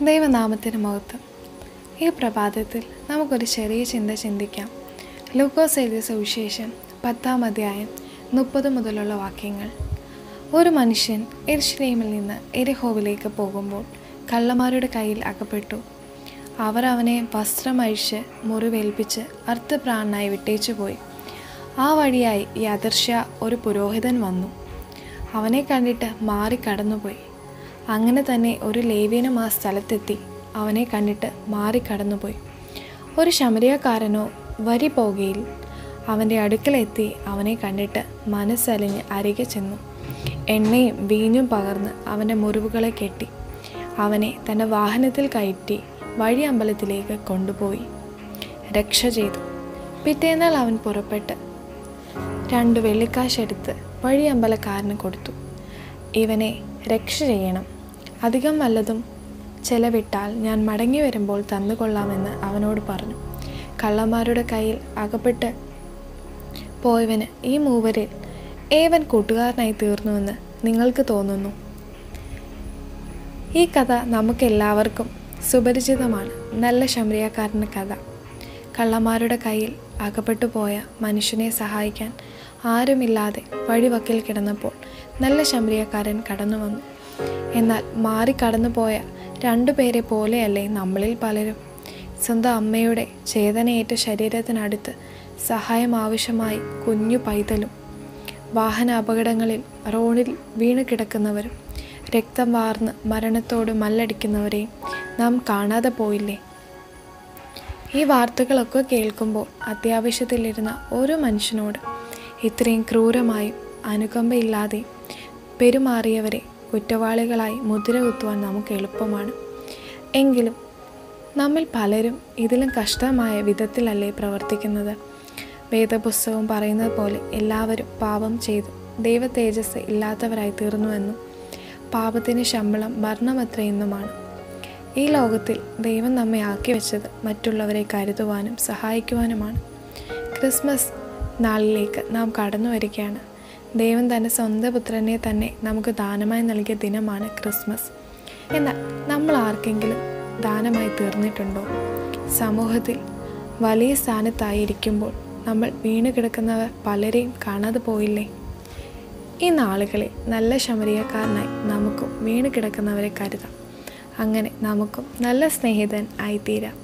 ദൈവനാമത്തിന് മഹത്വം ഈ പ്രഭാതത്തിൽ നമുക്കൊരു ചെറിയ ചിന്ത ചിന്തിക്കാം ലൂക്കോസ് എഴുതിയ സുവിശേഷം പത്താം അധ്യായം മുപ്പത് മുതലുള്ള വാക്യങ്ങൾ ഒരു മനുഷ്യൻ എരിശ്ലേമിൽ നിന്ന് എരിഹോവിലേക്ക് പോകുമ്പോൾ കള്ളന്മാരുടെ കയ്യിൽ അകപ്പെട്ടു അവർ അവനെ വസ്ത്രമഴിച്ച് മുറിവേൽപ്പിച്ച് അർത്ഥപ്രാണനായി വിട്ടേച്ചു പോയി ആ വഴിയായി ഈ അദർശ്യ ഒരു പുരോഹിതൻ വന്നു അവനെ കണ്ടിട്ട് മാറി കടന്നുപോയി അങ്ങനെ തന്നെ ഒരു ലേവ്യനും ആ സ്ഥലത്തെത്തി അവനെ കണ്ടിട്ട് മാറി കടന്നുപോയി ഒരു ശമരിയക്കാരനോ വരി പോകയിൽ അവൻ്റെ അടുക്കലെത്തി അവനെ കണ്ടിട്ട് മനസ്സലിഞ്ഞ് അരികെ ചെന്നു എണ്ണയും വീഞ്ഞും പകർന്ന് അവൻ്റെ മുറിവുകളെ കെട്ടി അവനെ തൻ്റെ വാഹനത്തിൽ കയറ്റി വഴി അമ്പലത്തിലേക്ക് കൊണ്ടുപോയി രക്ഷ ചെയ്തു പിറ്റേന്നാൾ അവൻ പുറപ്പെട്ട് രണ്ട് വെള്ളിക്കാശെടുത്ത് വഴി അമ്പലക്കാരന് കൊടുത്തു ഇവനെ രക്ഷ ചെയ്യണം അധികം വല്ലതും ചെലവിട്ടാൽ ഞാൻ മടങ്ങി വരുമ്പോൾ തന്നുകൊള്ളാമെന്ന് അവനോട് പറഞ്ഞു കള്ളന്മാരുടെ കയ്യിൽ അകപ്പെട്ട് പോയവന് ഈ മൂവരിൽ ഏവൻ കൂട്ടുകാരനായി തീർന്നുവെന്ന് നിങ്ങൾക്ക് തോന്നുന്നു ഈ കഥ നമുക്കെല്ലാവർക്കും സുപരിചിതമാണ് നല്ല ശമരിയക്കാരൻ്റെ കഥ കള്ളന്മാരുടെ കയ്യിൽ അകപ്പെട്ടു പോയ മനുഷ്യനെ സഹായിക്കാൻ ആരുമില്ലാതെ വഴിവക്കിൽ കിടന്നപ്പോൾ നല്ല ശമരിയക്കാരൻ കടന്നു വന്നു എന്നാൽ മാറി കടന്നുപോയ രണ്ടുപേരെ പോലെയല്ലേ നമ്മളിൽ പലരും സ്വന്തം അമ്മയുടെ ചേതനയേറ്റ ശരീരത്തിനടുത്ത് സഹായം ആവശ്യമായി കുഞ്ഞു പൈതലും വാഹന അപകടങ്ങളിൽ റോഡിൽ വീണ് കിടക്കുന്നവരും രക്തം വാർന്ന് മരണത്തോട് മല്ലടിക്കുന്നവരെയും നാം കാണാതെ പോയില്ലേ ഈ വാർത്തകളൊക്കെ കേൾക്കുമ്പോൾ അത്യാവശ്യത്തിലിരുന്ന ഓരോ മനുഷ്യനോട് ഇത്രയും ക്രൂരമായും അനുകമ്പയില്ലാതെയും പെരുമാറിയവരെ കുറ്റവാളികളായി മുദ്ര കുത്തുവാൻ നമുക്ക് എളുപ്പമാണ് എങ്കിലും നമ്മിൽ പലരും ഇതിലും കഷ്ടമായ വിധത്തിലല്ലേ പ്രവർത്തിക്കുന്നത് വേദപുസ്തകം പറയുന്നത് പോലെ എല്ലാവരും പാപം ചെയ്തു ദൈവ തേജസ് ഇല്ലാത്തവരായി തീർന്നുവെന്നും പാപത്തിന് ശമ്പളം മരണമത്രയെന്നുമാണ് ഈ ലോകത്തിൽ ദൈവം നമ്മെ ആക്കി വെച്ചത് മറ്റുള്ളവരെ കരുതുവാനും സഹായിക്കുവാനുമാണ് ക്രിസ്മസ് നാളിലേക്ക് നാം കടന്നു വരികയാണ് ദൈവം തൻ്റെ സ്വന്തം പുത്രനെ തന്നെ നമുക്ക് ദാനമായി നൽകിയ ദിനമാണ് ക്രിസ്മസ് എന്നാൽ നമ്മൾ ആർക്കെങ്കിലും ദാനമായി തീർന്നിട്ടുണ്ടോ സമൂഹത്തിൽ വലിയ സ്ഥാനത്തായിരിക്കുമ്പോൾ നമ്മൾ വീണ് കിടക്കുന്നവർ പലരെയും കാണാതെ പോയില്ലേ ഈ നാളുകളിൽ നല്ല ശമരിയക്കാരനായി നമുക്കും വീണ് കിടക്കുന്നവരെ കരുതാം അങ്ങനെ നമുക്കും നല്ല സ്നേഹിതൻ ആയിത്തീരാം